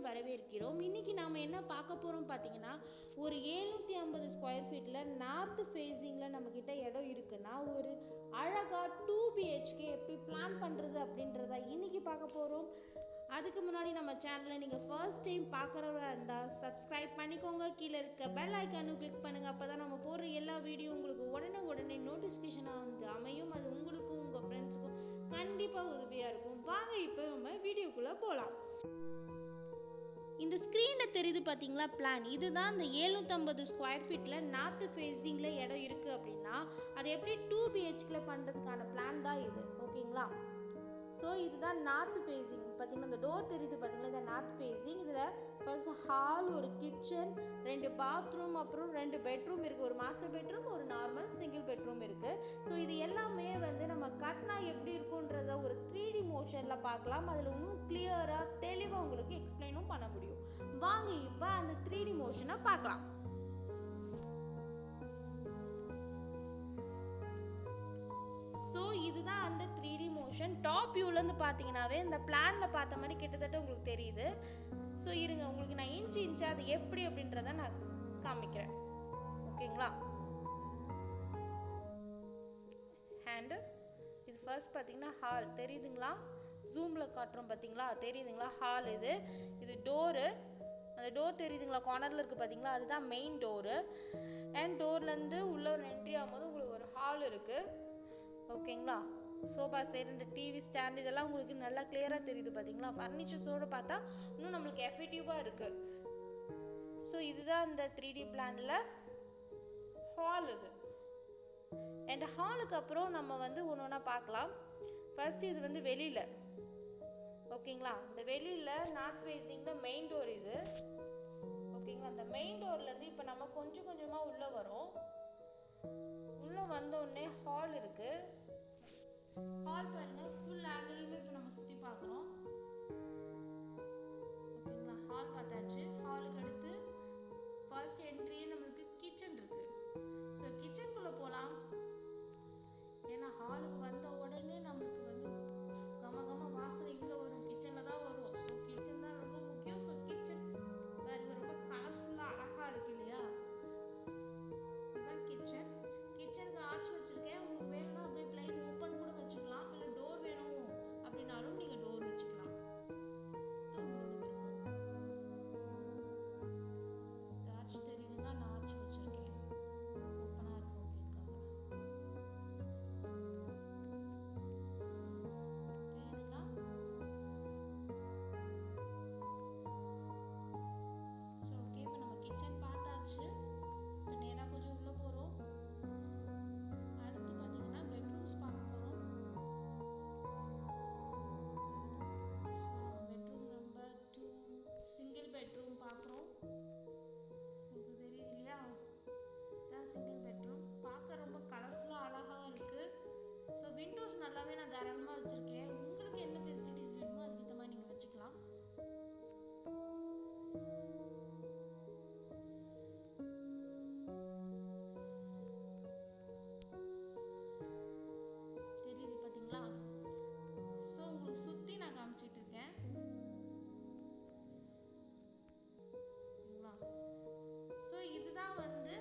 வரவேற்கிறோம் இன்னைக்கு நாம என்ன பார்க்க போறோம் பார்த்தீங்கன்னா ஒரு எழுநூத்தி ஐம்பது ஸ்கொயர் ஃபீட்ல நார்த் ஃபேஸிங்ல நம்ம கிட்ட இடம் இருக்குன்னா ஒரு அழகா டூ பிஹெச்கே எப்படி பிளான் பண்றது அப்படின்றத இன்னைக்கு பார்க்க போறோம் அதுக்கு முன்னாடி நம்ம சேனலை நீங்க ஃபர்ஸ்ட் டைம் பார்க்குறவரா இருந்தா சப்ஸ்கிரைப் பண்ணிக்கோங்க கீழே இருக்க பெல் ஐக்கானும் கிளிக் பண்ணுங்க அப்பதான் நம்ம போடுற எல்லா வீடியோ உங்களுக்கு உடனே உடனே நோட்டிஃபிகேஷனாக வந்து அமையும் அது உங்களுக்கும் உங்க ஃப்ரெண்ட்ஸுக்கும் கண்டிப்பா உதவியா இருக்கும் வாங்க இப்போ நம்ம வீடியோக்குள்ள போலாம் இந்த ஸ்க்ரீனில் தெரியுது பார்த்தீங்களா பிளான் இதுதான் இந்த எழுநூற்றம்பது ஸ்கொயர் ஃபீட்டில் நார்த்து ஃபேஸிங்கில் இடம் இருக்குது அப்படின்னா அது எப்படி டூ பிஹெச்கில் பண்ணுறதுக்கான பிளான் தான் இது ஓகேங்களா ஸோ இதுதான் நார்த் ஃபேஸிங் பார்த்தீங்கன்னா இந்த டோர் தெரியுது பார்த்தீங்களா இந்த நார்த் ஃபேஸிங் இதில் ஃபர்ஸ்ட் ஹால் ஒரு கிச்சன் ரெண்டு பாத்ரூம் அப்புறம் ரெண்டு பெட்ரூம் இருக்குது ஒரு மாஸ்டர் பெட்ரூம் ஒரு நார்மல் சிங்கிள் பெட்ரூம் இருக்குது ஸோ இது எல்லாமே வந்து நம்ம கட்டினா எப்படி இருக்குன்றத ஒரு த்ரீ டி மோஷனில் பார்க்கலாம் அதில் இன்னும் கிளியராக தெளிவாக உங்களுக்கு எக்ஸ்பிளைனும் பண்ண முடியும் வாங்க இப்போ அந்த த்ரீ டி மோஷனை பார்க்கலாம் ஸோ இதுதான் அந்த த்ரீ டி மோஷன் டாப் வியூலேருந்து பார்த்தீங்கன்னாவே இந்த பிளானில் பார்த்த மாதிரி கிட்டத்தட்ட உங்களுக்கு தெரியுது ஸோ இருங்க உங்களுக்கு நான் இன்ச்சு இன்ச்சு அது எப்படி அப்படின்றத நான் காமிக்கிறேன் ஓகேங்களா ஹேண்டு இது ஃபர்ஸ்ட் பார்த்தீங்கன்னா ஹால் தெரியுதுங்களா ஜூமில் காட்டுறோம் பார்த்தீங்களா தெரியுதுங்களா ஹால் இது இது டோரு அந்த டோர் தெரியுதுங்களா கார்னரில் இருக்குது பார்த்தீங்களா அதுதான் மெயின் டோரு அண்ட் டோர்லேருந்து உள்ள ஒரு என்ட்ரி ஆகும்போது உங்களுக்கு ஒரு ஹால் இருக்குது ஓகேங்களா சோஃபா செட் இந்த டிவி ஸ்டாண்ட் இதெல்லாம் உங்களுக்கு நல்லா கிளியராக தெரியுது பார்த்தீங்களா ஃபர்னிச்சர்ஸோடு பார்த்தா இன்னும் நம்மளுக்கு எஃபெக்டிவாக இருக்குது ஸோ இதுதான் இந்த த்ரீ டி பிளானில் ஹால் இது அண்ட் ஹாலுக்கு அப்புறம் நம்ம வந்து ஒன்று ஒன்றா பார்க்கலாம் ஃபர்ஸ்ட் இது வந்து வெளியில் ஓகேங்களா இந்த வெளியில் நார்த் ஃபேஸிங்கில் மெயின் டோர் இது ஓகேங்களா அந்த மெயின் டோர்லேருந்து இப்போ நம்ம கொஞ்சம் கொஞ்சமாக உள்ளே வரோம் உள்ளே வந்த உடனே ஹால் இருக்கு ஹால் பாருங்க ஃபுல் ஆங்கிளுமே இப்போ நம்ம சுற்றி பார்க்குறோம் ஓகேங்களா ஹால் பார்த்தாச்சு ஹாலுக்கு அடுத்து ஃபர்ஸ்ட் என்ட்ரியே நம்மளுக்கு கிச்சன் இருக்கு ஸோ கிச்சனுக்குள்ளே போகலாம் ஏன்னா ஹாலுக்கு வந்த உடனே நம்மளுக்கு வந்து கம கம வாசனை இங்கே வரும் கிச்சனில் தான் வரும் ஸோ கிச்சன் தான் ரொம்ப முக்கியம் ஸோ கிச்சன் பாருங்க ரொம்ப கலர்ஃபுல்லாக அழகாக இருக்கு இல்லையா இதுதான் கிச்சன் கிச்சனுக்கு ஆர்ச் வச்சிருக்கேன் உங்களுக்கு வேணும்னா அப்படியே பிளைன் ஓப்பன் கூட வச்சுக்கலாம் இல்லை டோர் வேணும் அப்படின்னாலும் நீங்க டோர் வச்சுக்கலாம் இது உங்களோட விருப்பம் இந்த ஆர்ச் தெரியுதுங்க நான் ஆர்ச் வச்சிருக்கேன் ஓப்பனா இருக்கும் அப்படின்னுக்காக தெரியுதுங்களா ஸோ ஓகே இப்போ நம்ம கிச்சன் பார்த்தாச்சு இப்போ நேராக கொஞ்சம் உள்ளே போகிறோம் அடுத்து பார்த்தீங்கன்னா பெட்ரூம்ஸ் பார்க்க போகிறோம் bedroom number two single bedroom பார்க்குறோம் உங்களுக்கு தெரியுது இல்லையா இதான் சிங்கிள் பெட்ரூம் பார்க்க ரொம்ப கலர்ஃபுல்லாக அழகாக இருக்குது ஸோ விண்டோஸ் நல்லாவே நான் தாராளமாக வச்சுருக்கேன் உங்களுக்கு என்ன ஃபெசிலிட்டிஸ் வேணுமோ அதுக்கேற்ற மாதிரி நீங்கள் வச்சுக்கலாம் தெரியுது பாத்தீங்களா ஸோ உங்களுக்கு சுத்தி நான் காமிச்சிட்டு இருக்கேன் ஸோ இதுதான் வந்து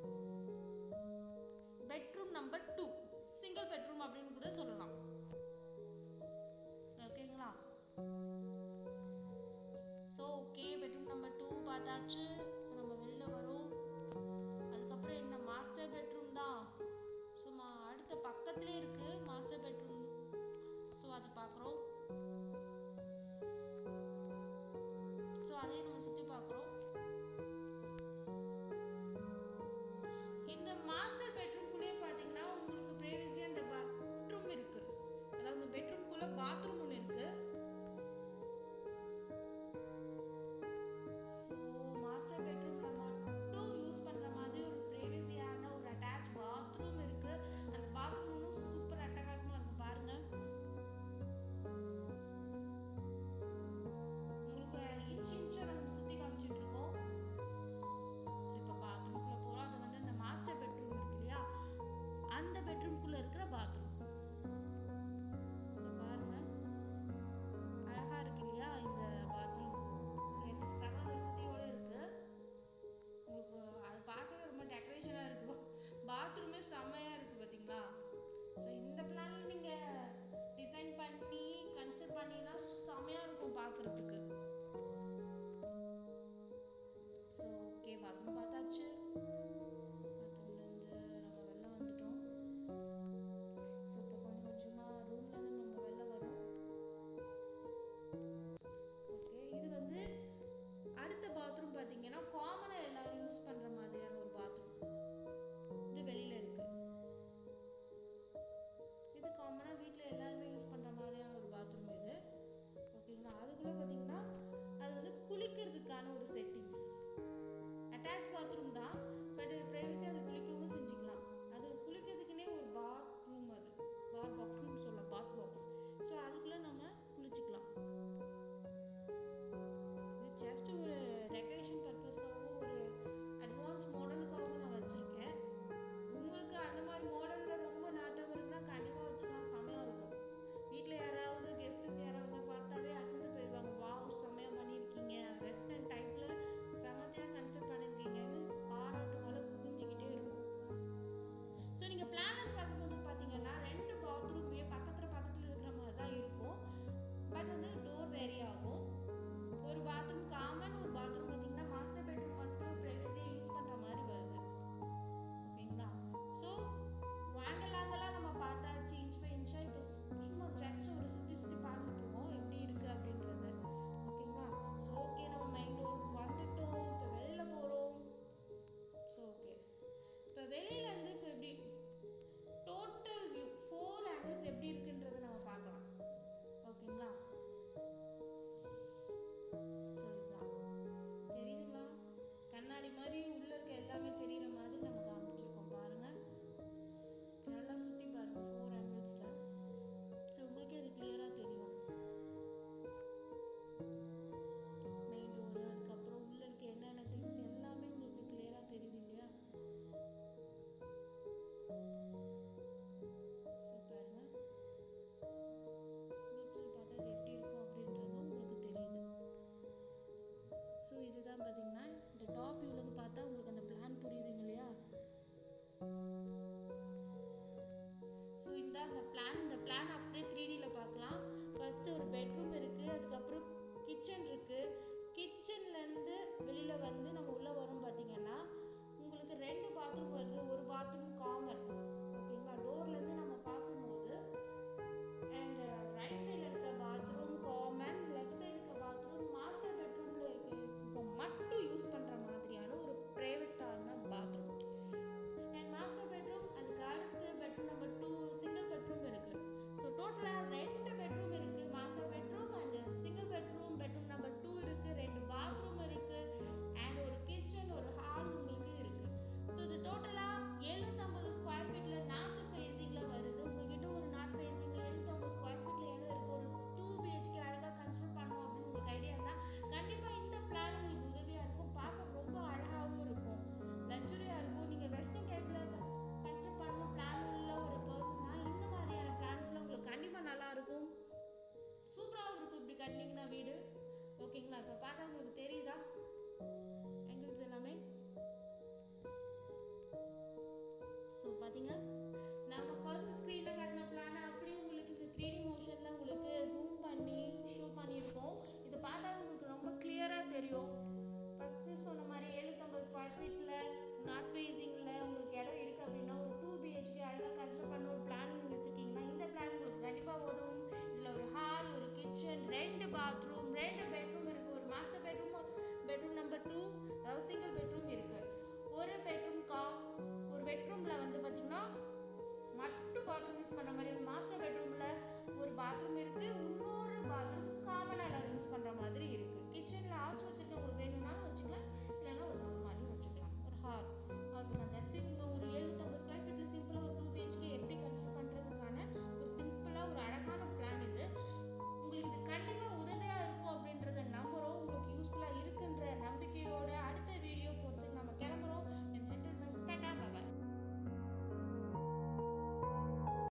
bedroom number two single bedroom அப்படின்னு கூட சொல்லலாம் ஓகேங்களா so okay bedroom number two பார்த்தாச்சு இப்போ நம்ம வெளில வரோம் அதுக்கப்புறம் என்ன மாஸ்டர் பெட்ரூம் தான் ஸோ அடுத்த பக்கத்துலேயே இருக்கு மாஸ்டர் பெட்ரூம் ஸோ அது பார்க்குறோம் ஸோ அதையும் நம்ம சுற்றி